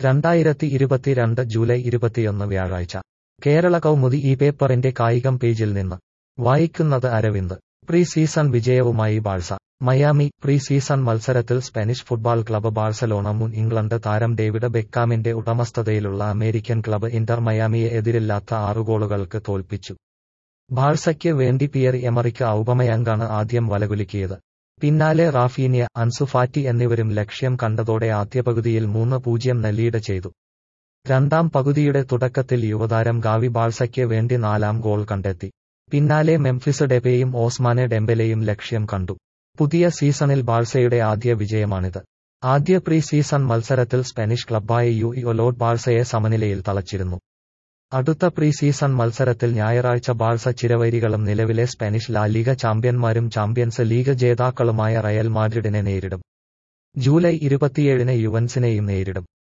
രണ്ടായിരത്തി ഇരുപത്തിരണ്ട് ജൂലൈ ഇരുപത്തിയൊന്ന് വ്യാഴാഴ്ച കേരള കൗമുദി ഈ പേപ്പറിന്റെ കായികം പേജിൽ നിന്ന് വായിക്കുന്നത് അരവിന്ദ് പ്രീ സീസൺ വിജയവുമായി ബാഴ്സ മയാമി പ്രീ സീസൺ മത്സരത്തിൽ സ്പാനിഷ് ഫുട്ബോൾ ക്ലബ്ബ് ബാഴ്സലോണ മുൻ ഇംഗ്ലണ്ട് താരം ഡേവിഡ് ബെക്കാമിന്റെ ഉടമസ്ഥതയിലുള്ള അമേരിക്കൻ ക്ലബ്ബ് ഇന്റർ മയാമിയെ എതിരില്ലാത്ത ആറു ഗോളുകൾക്ക് തോൽപ്പിച്ചു ബാഴ്സയ്ക്ക് വേണ്ടി പിയർ എമറിക്ക് ഔപമയങ്കാണ് ആദ്യം വലകുലുക്കിയത് പിന്നാലെ റാഫീനിയ അൻസുഫാറ്റി എന്നിവരും ലക്ഷ്യം കണ്ടതോടെ ആദ്യ പകുതിയിൽ മൂന്ന് പൂജ്യം ലീഡ് ചെയ്തു രണ്ടാം പകുതിയുടെ തുടക്കത്തിൽ യുവതാരം ഗാവി ബാഴ്സയ്ക്ക് വേണ്ടി നാലാം ഗോൾ കണ്ടെത്തി പിന്നാലെ മെംഫിസ് ഡെബെയും ഓസ്മാനെ ഡെംബെലയും ലക്ഷ്യം കണ്ടു പുതിയ സീസണിൽ ബാഴ്സയുടെ ആദ്യ വിജയമാണിത് ആദ്യ പ്രീ സീസൺ മത്സരത്തിൽ സ്പാനിഷ് ക്ലബ്ബായ യു ഇഒലോഡ് ബാഴ്സയെ സമനിലയിൽ തളച്ചിരുന്നു അടുത്ത പ്രീ സീസൺ മത്സരത്തിൽ ഞായറാഴ്ച ബാഴ്സ ചിരവൈരികളും നിലവിലെ സ്പാനിഷ് ലാ ലീഗ ചാമ്പ്യന്മാരും ചാമ്പ്യൻസ് ലീഗ് ജേതാക്കളുമായ റയൽ മാഡ്രിഡിനെ നേരിടും ജൂലൈ ഇരുപത്തിയേഴിന് യുവൻസിനെയും നേരിടും